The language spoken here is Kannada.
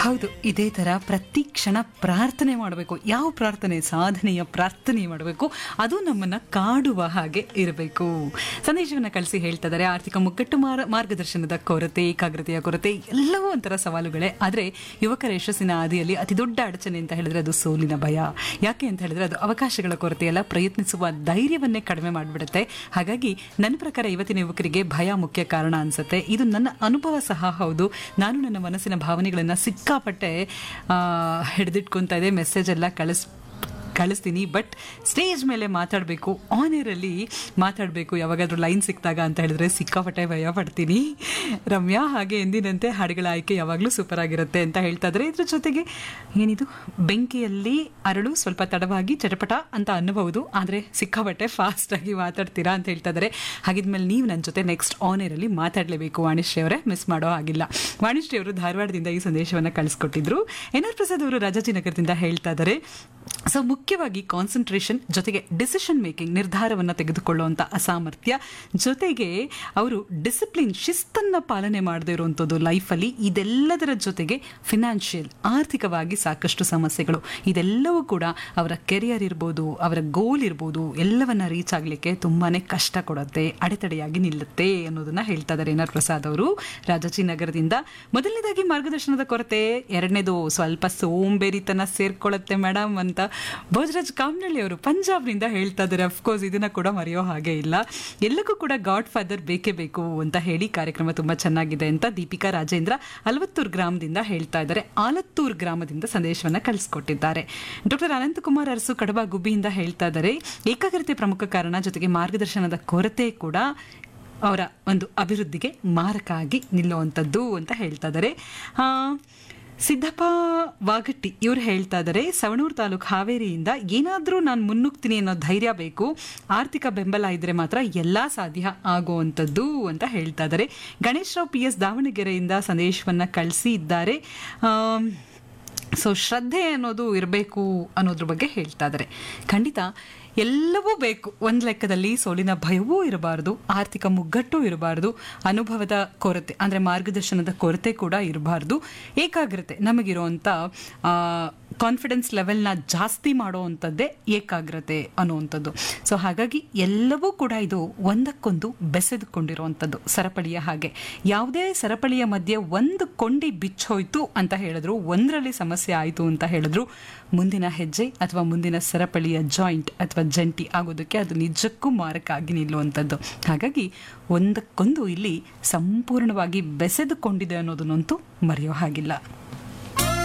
ಹೌದು ಇದೇ ತರ ಪ್ರತಿ ಕ್ಷಣ ಪ್ರಾರ್ಥನೆ ಮಾಡಬೇಕು ಯಾವ ಪ್ರಾರ್ಥನೆ ಸಾಧನೆಯ ಪ್ರಾರ್ಥನೆ ಮಾಡಬೇಕು ಅದು ನಮ್ಮನ್ನ ಕಾಡುವ ಹಾಗೆ ಇರಬೇಕು ಸಂದೇಶವನ್ನ ಕಳಿಸಿ ಹೇಳ್ತಾ ಇದ್ದಾರೆ ಆರ್ಥಿಕ ಮುಗ್ಗಟ್ಟು ಮಾರ ಮಾರ್ಗದರ್ಶನದ ಕೊರತೆ ಏಕಾಗ್ರತೆಯ ಕೊರತೆ ಎಲ್ಲವೂ ಒಂಥರ ಸವಾಲುಗಳೇ ಆದರೆ ಯುವಕರ ಯಶಸ್ಸಿನ ಹಾದಿಯಲ್ಲಿ ಅತಿ ದೊಡ್ಡ ಅಡಚಣೆ ಅಂತ ಹೇಳಿದ್ರೆ ಅದು ಸೋಲಿನ ಭಯ ಯಾಕೆ ಅಂತ ಹೇಳಿದ್ರೆ ಅದು ಅವಕಾಶಗಳ ಕೊರತೆ ಎಲ್ಲ ಪ್ರಯತ್ನಿಸುವ ಧೈರ್ಯವನ್ನೇ ಕಡಿಮೆ ಮಾಡಿಬಿಡುತ್ತೆ ಹಾಗಾಗಿ ನನ್ನ ಪ್ರಕಾರ ಇವತ್ತಿನ ಯುವಕರಿಗೆ ಭಯ ಮುಖ್ಯ ಕಾರಣ ಅನ್ಸುತ್ತೆ ಇದು ನನ್ನ ಅನುಭವ ಸಹ ಹೌದು ನಾನು ನನ್ನ ಮನಸ್ಸಿನ ಭಾವನೆಗಳನ್ನು ಸಿಕ್ಕಾಪಟ್ಟೆ ಹಿಡಿದಿಟ್ಕೊಂತ ಇದೆ ಮೆಸೇಜ್ ಎಲ್ಲ ಕಳಿಸ್ ಕಳಿಸ್ತೀನಿ ಬಟ್ ಸ್ಟೇಜ್ ಮೇಲೆ ಮಾತಾಡಬೇಕು ಆನ್ ಏರಲ್ಲಿ ಮಾತಾಡಬೇಕು ಯಾವಾಗಾದ್ರೂ ಲೈನ್ ಸಿಕ್ಕಿದಾಗ ಅಂತ ಹೇಳಿದ್ರೆ ಸಿಕ್ಕಾಪಟ್ಟೆ ಭಯ ಪಡ್ತೀನಿ ರಮ್ಯಾ ಹಾಗೆ ಎಂದಿನಂತೆ ಹಾಡುಗಳ ಆಯ್ಕೆ ಯಾವಾಗಲೂ ಸೂಪರ್ ಆಗಿರುತ್ತೆ ಅಂತ ಹೇಳ್ತಾ ಇದ್ರೆ ಇದ್ರ ಜೊತೆಗೆ ಏನಿದು ಬೆಂಕಿಯಲ್ಲಿ ಅರಳು ಸ್ವಲ್ಪ ತಡವಾಗಿ ಚಟಪಟ ಅಂತ ಅನ್ನಬಹುದು ಆದರೆ ಸಿಕ್ಕಾಪಟ್ಟೆ ಫಾಸ್ಟ್ ಆಗಿ ಮಾತಾಡ್ತೀರಾ ಅಂತ ಹೇಳ್ತಾ ಇದ್ದಾರೆ ಹಾಗಿದ್ಮೇಲೆ ನೀವು ನನ್ನ ಜೊತೆ ನೆಕ್ಸ್ಟ್ ಆನ್ ಏರಲ್ಲಿ ಮಾತಾಡಲೇಬೇಕು ವಾಣಿಶ್ರೀ ಅವರೇ ಮಿಸ್ ಮಾಡೋ ಹಾಗಿಲ್ಲ ವಾಣಿಶ್ರೀ ಅವರು ಧಾರವಾಡದಿಂದ ಈ ಸಂದೇಶವನ್ನು ಕಳಿಸ್ಕೊಟ್ಟಿದ್ರು ಎನ್ ಆರ್ ಪ್ರಸಾದ್ ಅವರು ರಾಜಾಜಿನಗರದಿಂದ ಹೇಳ್ತಾ ಇದ್ದಾರೆ ಸೊ ಮುಖ್ಯವಾಗಿ ಕಾನ್ಸಂಟ್ರೇಷನ್ ಜೊತೆಗೆ ಡಿಸಿಷನ್ ಮೇಕಿಂಗ್ ನಿರ್ಧಾರವನ್ನು ತೆಗೆದುಕೊಳ್ಳುವಂಥ ಅಸಾಮರ್ಥ್ಯ ಜೊತೆಗೆ ಅವರು ಡಿಸಿಪ್ಲಿನ್ ಶಿಸ್ತನ್ನು ಪಾಲನೆ ಮಾಡದೇ ಇರುವಂಥದ್ದು ಲೈಫಲ್ಲಿ ಇದೆಲ್ಲದರ ಜೊತೆಗೆ ಫಿನಾನ್ಷಿಯಲ್ ಆರ್ಥಿಕವಾಗಿ ಸಾಕಷ್ಟು ಸಮಸ್ಯೆಗಳು ಇದೆಲ್ಲವೂ ಕೂಡ ಅವರ ಕೆರಿಯರ್ ಇರ್ಬೋದು ಅವರ ಗೋಲ್ ಇರ್ಬೋದು ಎಲ್ಲವನ್ನ ರೀಚ್ ಆಗಲಿಕ್ಕೆ ತುಂಬಾ ಕಷ್ಟ ಕೊಡುತ್ತೆ ಅಡೆತಡೆಯಾಗಿ ನಿಲ್ಲುತ್ತೆ ಅನ್ನೋದನ್ನ ಹೇಳ್ತಾ ಇದ್ದಾರೆ ಎನ್ ಆರ್ ಪ್ರಸಾದ್ ಅವರು ರಾಜಾಜಿನಗರದಿಂದ ಮೊದಲನೇದಾಗಿ ಮಾರ್ಗದರ್ಶನದ ಕೊರತೆ ಎರಡನೇದು ಸ್ವಲ್ಪ ಸೋಂಬೇರಿತನ ಸೇರ್ಕೊಳ್ಳುತ್ತೆ ಮೇಡಮ್ ಅಂತ ಭೋಜರಾಜ್ ಕಾಮ್ನಳ್ಳಿ ಅವರು ಪಂಜಾಬ್ನಿಂದ ಹೇಳ್ತಾ ಇದ್ದಾರೆ ಅಫ್ಕೋರ್ಸ್ ಇದನ್ನ ಕೂಡ ಮರೆಯೋ ಹಾಗೆ ಇಲ್ಲ ಎಲ್ಲಕ್ಕೂ ಕೂಡ ಗಾಡ್ ಫಾದರ್ ಬೇಕೇ ಬೇಕು ಅಂತ ಹೇಳಿ ಕಾರ್ಯಕ್ರಮ ತುಂಬಾ ಚೆನ್ನಾಗಿದೆ ಅಂತ ದೀಪಿಕಾ ರಾಜೇಂದ್ರ ಅಲವತ್ತೂರು ಗ್ರಾಮದಿಂದ ಹೇಳ್ತಾ ಇದ್ದಾರೆ ಆಲತ್ತೂರು ಗ್ರಾಮದಿಂದ ಸಂದೇಶವನ್ನ ಕಳಿಸ್ಕೊಟ್ಟಿದ್ದಾರೆ ಡಾಕ್ಟರ್ ಅನಂತಕುಮಾರ್ ಅರಸು ಕಡಬ ಗುಬ್ಬಿಯಿಂದ ಹೇಳ್ತಾ ಇದ್ದಾರೆ ಏಕಾಗ್ರತೆ ಪ್ರಮುಖ ಕಾರಣ ಜೊತೆಗೆ ಮಾರ್ಗದರ್ಶನದ ಕೊರತೆ ಕೂಡ ಅವರ ಒಂದು ಅಭಿವೃದ್ಧಿಗೆ ಮಾರಕ ಆಗಿ ನಿಲ್ಲುವಂಥದ್ದು ಅಂತ ಹೇಳ್ತಾ ಇದ್ದಾರೆ ಆ, ಸಿದ್ದಪ್ಪ ವಾಗಟ್ಟಿ ಇವ್ರು ಹೇಳ್ತಾ ಇದ್ದಾರೆ ಸವಣೂರು ತಾಲೂಕು ಹಾವೇರಿಯಿಂದ ಏನಾದರೂ ನಾನು ಮುನ್ನುಗ್ತೀನಿ ಅನ್ನೋ ಧೈರ್ಯ ಬೇಕು ಆರ್ಥಿಕ ಬೆಂಬಲ ಇದ್ರೆ ಮಾತ್ರ ಎಲ್ಲ ಸಾಧ್ಯ ಆಗುವಂಥದ್ದು ಅಂತ ಹೇಳ್ತಾ ಇದ್ದಾರೆ ಗಣೇಶ್ ರಾವ್ ಪಿ ಎಸ್ ದಾವಣಗೆರೆಯಿಂದ ಸಂದೇಶವನ್ನು ಕಳಿಸಿ ಇದ್ದಾರೆ ಆಮ್, ಸೊ ಶ್ರದ್ಧೆ ಅನ್ನೋದು ಇರಬೇಕು ಅನ್ನೋದ್ರ ಬಗ್ಗೆ ಹೇಳ್ತಾ ಇದ್ದಾರೆ ಖಂಡಿತ ಎಲ್ಲವೂ ಬೇಕು ಒಂದು ಲೆಕ್ಕದಲ್ಲಿ ಸೋಲಿನ ಭಯವೂ ಇರಬಾರ್ದು ಆರ್ಥಿಕ ಮುಗ್ಗಟ್ಟು ಇರಬಾರ್ದು ಅನುಭವದ ಕೊರತೆ ಅಂದರೆ ಮಾರ್ಗದರ್ಶನದ ಕೊರತೆ ಕೂಡ ಇರಬಾರ್ದು ಏಕಾಗ್ರತೆ ನಮಗಿರುವಂಥ ಕಾನ್ಫಿಡೆನ್ಸ್ ಲೆವೆಲ್ನ ಜಾಸ್ತಿ ಮಾಡುವಂಥದ್ದೇ ಏಕಾಗ್ರತೆ ಅನ್ನುವಂಥದ್ದು ಸೊ ಹಾಗಾಗಿ ಎಲ್ಲವೂ ಕೂಡ ಇದು ಒಂದಕ್ಕೊಂದು ಬೆಸೆದುಕೊಂಡಿರುವಂಥದ್ದು ಸರಪಳಿಯ ಹಾಗೆ ಯಾವುದೇ ಸರಪಳಿಯ ಮಧ್ಯೆ ಒಂದು ಕೊಂಡಿ ಬಿಚ್ಚೋಯ್ತು ಅಂತ ಹೇಳಿದ್ರು ಒಂದರಲ್ಲಿ ಸಮಸ್ಯೆ ಆಯಿತು ಅಂತ ಹೇಳಿದ್ರು ಮುಂದಿನ ಹೆಜ್ಜೆ ಅಥವಾ ಮುಂದಿನ ಸರಪಳಿಯ ಜಾಯಿಂಟ್ ಅಥವಾ ಜಂಟಿ ಆಗೋದಕ್ಕೆ ಅದು ನಿಜಕ್ಕೂ ಮಾರಕ ಆಗಿ ನಿಲ್ಲುವಂಥದ್ದು ಹಾಗಾಗಿ ಒಂದಕ್ಕೊಂದು ಇಲ್ಲಿ ಸಂಪೂರ್ಣವಾಗಿ ಬೆಸೆದುಕೊಂಡಿದೆ ಅನ್ನೋದನ್ನಂತೂ ಮರೆಯೋ ಹಾಗಿಲ್ಲ